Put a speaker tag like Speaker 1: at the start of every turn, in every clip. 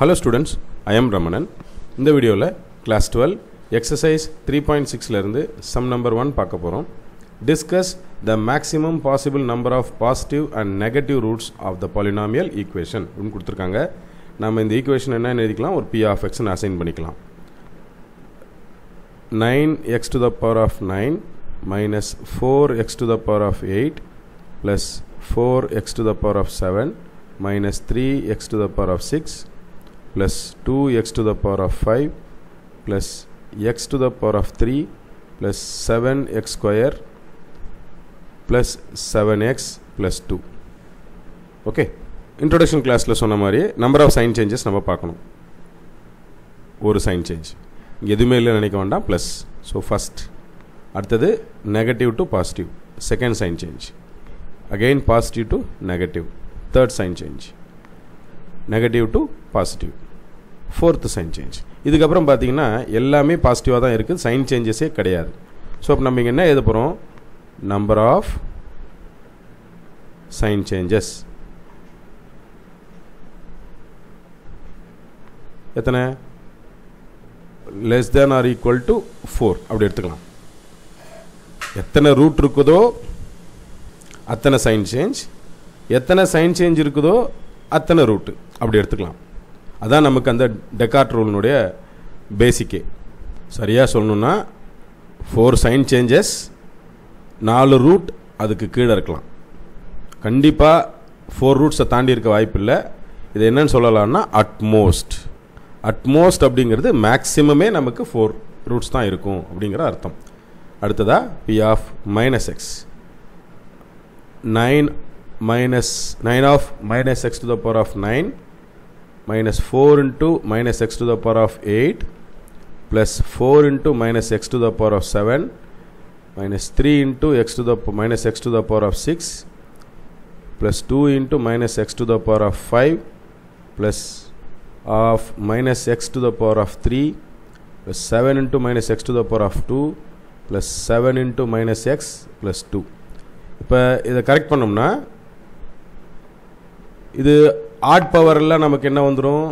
Speaker 1: hello students I am Ramanan இந்த வீடியோவில் class twelve exercise three point சிக்ஸ்லேருந்து சம் நம்பர் ஒன் பார்க்க போகிறோம் discuss the maximum possible number of positive and negative roots of the polynomial equation அப்படின்னு கொடுத்துருக்காங்க நம்ம இந்த ஈக்குவேஷன் என்னன்னு எழுதிக்கலாம் ஒரு பி ஆஃப் எக்ஸ்னு அசைன் பண்ணிக்கலாம் nine x to the power of nine minus four x to the power of eight plus four x to the power of seven minus 3x to the power of 6 plus 2x to the power of 5 plus x to the power of 3 plus 7x square plus 7x plus 2 okay introduction கிளாஸில் சொன்ன மாதிரி number of sign changes நம்ம பார்க்கணும் ஒரு sign change இங்கே எதுவுமே இல்லை நினைக்க வேண்டாம் ப்ளஸ் ஸோ ஃபஸ்ட் அடுத்தது negative to positive second sign change again positive to negative third sign change negative to positive fourth sign change இதுக்கப்புறம் பார்த்தீங்கன்னா எல்லாமே பாசிட்டிவாக தான் இருக்குது சைன் சேஞ்சஸே கிடையாது ஸோ அப்போ நம்ம இங்கே என்ன எழுத போகிறோம் நம்பர் ஆஃப் சைன் சேஞ்சஸ் எத்தனை less than or equal to four அப்படி எடுத்துக்கலாம் எத்தனை ரூட் இருக்குதோ அத்தனை சைன் சேஞ்ச் எத்தனை சைன் சேஞ்ச் இருக்குதோ அத்தனை ரூட்டு அப்படி எடுத்துக்கலாம் அதான் நமக்கு அந்த டெக்கார்ட் ரூலினுடைய பேசிக்கே சரியாக சொல்லணுன்னா ஃபோர் சைன் சேஞ்சஸ் நாலு ரூட் அதுக்கு கீழே இருக்கலாம் கண்டிப்பாக ஃபோர் ரூட்ஸை தாண்டி இருக்க வாய்ப்பில்லை இது என்னன்னு சொல்லலாம்னா அட்மோஸ்ட் அட்மோஸ்ட் அப்படிங்கிறது மேக்ஸிமமே நமக்கு ஃபோர் ரூட்ஸ் தான் இருக்கும் அப்படிங்கிற அர்த்தம் அடுத்ததாக p of minus x nine minus 9 of minus x to the power of 9 minus 4 into minus x to the power of 8 plus 4 into minus x to the power of 7 minus 3 into x to the minus x to the power of 6 plus 2 into minus x to the power of 5 plus of minus x to the power of 3 plus 7 into minus x to the power of 2 plus 7 into minus x plus 2 இப்போ இதை correct பண்ணோம்னா இது add பவரில் நமக்கு என்ன வந்துடும்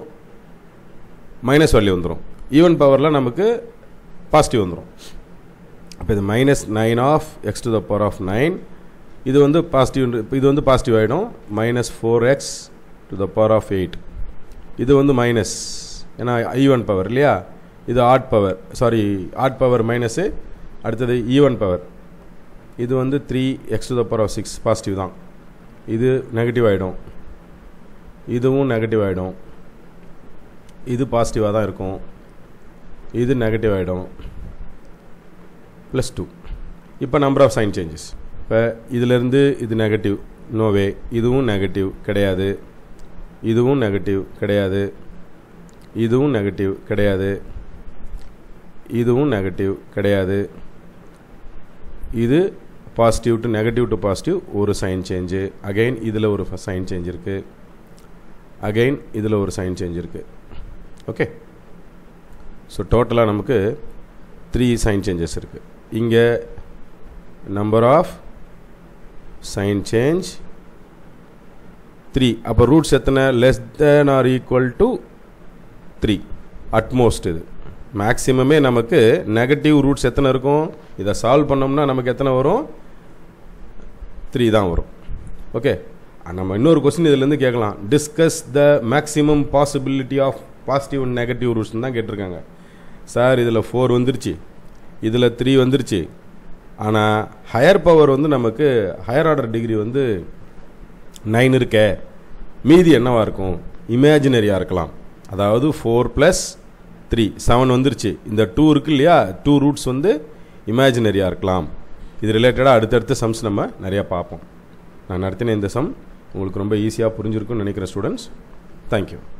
Speaker 1: minus value வந்துடும் even பவரில் நமக்கு பாசிட்டிவ் வந்துடும் அப்போ இது minus nine of x to the power of nine இது வந்து பாசிட்டிவ் இது வந்து பாசிட்டிவ் ஆகிடும் minus four x to the power of eight இது வந்து மைனஸ் ஏன்னா ஈவன் பவர் இல்லையா இது odd power sorry odd power minus அடுத்தது ஈவன் பவர் இது வந்து three x to the power of six positive தான் இது நெகட்டிவ் ஆகிடும் இதுவும் நெகட்டிவ் ஆகிடும் இது பாசிட்டிவாக தான் இருக்கும் இது நெகட்டிவ் ஆகிடும் ப்ளஸ் டூ இப்போ நம்பர் ஆஃப் சைன் சேஞ்சஸ் இப்போ இதிலேருந்து இது நெகட்டிவ் நோவே இதுவும் நெகட்டிவ் கிடையாது இதுவும் நெகட்டிவ் கிடையாது இதுவும் நெகட்டிவ் கிடையாது இதுவும் நெகட்டிவ் கிடையாது இது positive to negative to positive ஒரு சைன் சேஞ்சு அகைன் இதில் ஒரு சைன் சேஞ்ச் இருக்குது அகைன் இதில் ஒரு சைன் சேஞ்ச் இருக்குது ஓகே ஸோ டோட்டலாக நமக்கு த்ரீ சைன் சேஞ்சஸ் இருக்குது இங்கே number of sign change three அப்போ ரூட்ஸ் எத்தனை less than or equal to three at most இது மேக்ஸிமமே நமக்கு நெகட்டிவ் ரூட்ஸ் எத்தனை இருக்கும் இதை சால்வ் பண்ணோம்னா நமக்கு எத்தனை வரும் த்ரீ தான் வரும் ஓகே நம்ம இன்னொரு கொஸ்டின் இதுலேருந்து கேட்கலாம் discuss the maximum possibility of positive and negative roots தான் கேட்டிருக்காங்க சார் இதில் ஃபோர் வந்துருச்சு இதில் த்ரீ வந்துருச்சு ஆனால் ஹையர் பவர் வந்து நமக்கு ஹையர் ஆர்டர் டிகிரி வந்து நைன் இருக்கே மீதி என்னவாக இருக்கும் இமேஜினரியாக இருக்கலாம் அதாவது ஃபோர் ப்ளஸ் த்ரீ செவன் வந்துருச்சு இந்த டூ இருக்கு இல்லையா டூ ரூட்ஸ் வந்து இமேஜினரியாக இருக்கலாம் இது ரிலேட்டடாக அடுத்தடுத்த சம்ஸ் நம்ம நிறையா பார்ப்போம் நான் நடத்தின இந்த சம் உங்களுக்கு ரொம்ப ஈஸியாக புரிஞ்சிருக்கும்னு நினைக்கிற ஸ்டூடெண்ட்ஸ் தேங்க்யூ